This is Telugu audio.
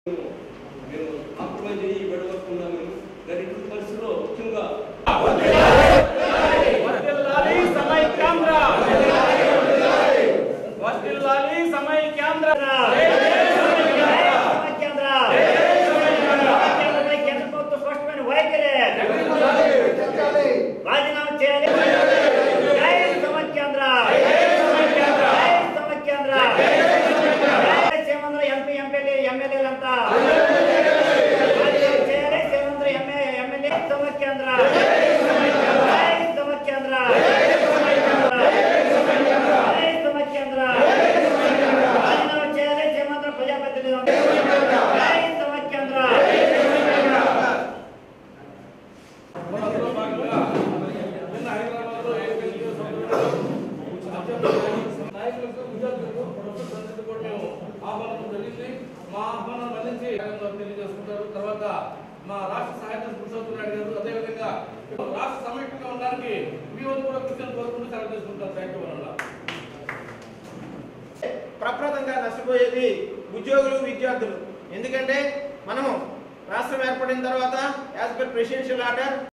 మేము కాంప్రమైజ్ అయ్యి విడగొట్టుకున్నాం మేము కానీ ఇటువంటి పరిస్థితుల్లో ముఖ్యంగా వర్ధిల్లాలి సమయ కేంద్ర వర్ధిల్లాలి సమయ కేంద్ర కేంద్ర కేంద్రపై కేంద్ర ప్రభుత్వం స్పష్టమైన వైఖరి రాజీనామా చేయాలి జై సమైక్యాంధ్ర జై సమైక్యాంధ్ర జై సీమంధ్ర ఎంపీ ఎంపీలు ఎమ్మెల్యేలంతా రాజీనామా చేయాలి సీమంధ్ర ఎంఏ ఎమ్మెల్యే సమైక్యాంధ్ర జై సమైక్యాంధ్ర జై సమైక్యాంధ్ర రాజీనామా చేయాలి సీమంధ్ర ప్రజాప్రతినిధులు జై సమైక్యాంధ్ర అందులో భాగంగా నిన్న హైదరాబాద్లో ఏపీఎస్పీ సభ్యులు నాయకులకు విద్యార్థులకు ప్రొఫెసర్ అందరికీ కూడా మేము ఆహ్వానం జరిగింది మా ఆహ్వానం మన్నించి కార్యక్రమంలో తెలియజేసుకుంటారు తర్వాత మా రాష్ట్ర సహాయక పురుషోత్తమ నాయుడు గారు అదేవిధంగా రాష్ట్ర సమీపంగా ఉండడానికి మీ వద్ద కూడా కృష్ణ కోరుకుంటూ సెలవు చేసుకుంటారు థ్యాంక్ యూ వల్ల ప్రప్రదంగా నష్టపోయేది ఉద్యోగులు విద్యార్థులు ఎందుకంటే మనము రాష్ట్రం ఏర్పడిన తర్వాత యాజ్ పర్ ప్రెసిడెన్షియల్ ఆర్డర్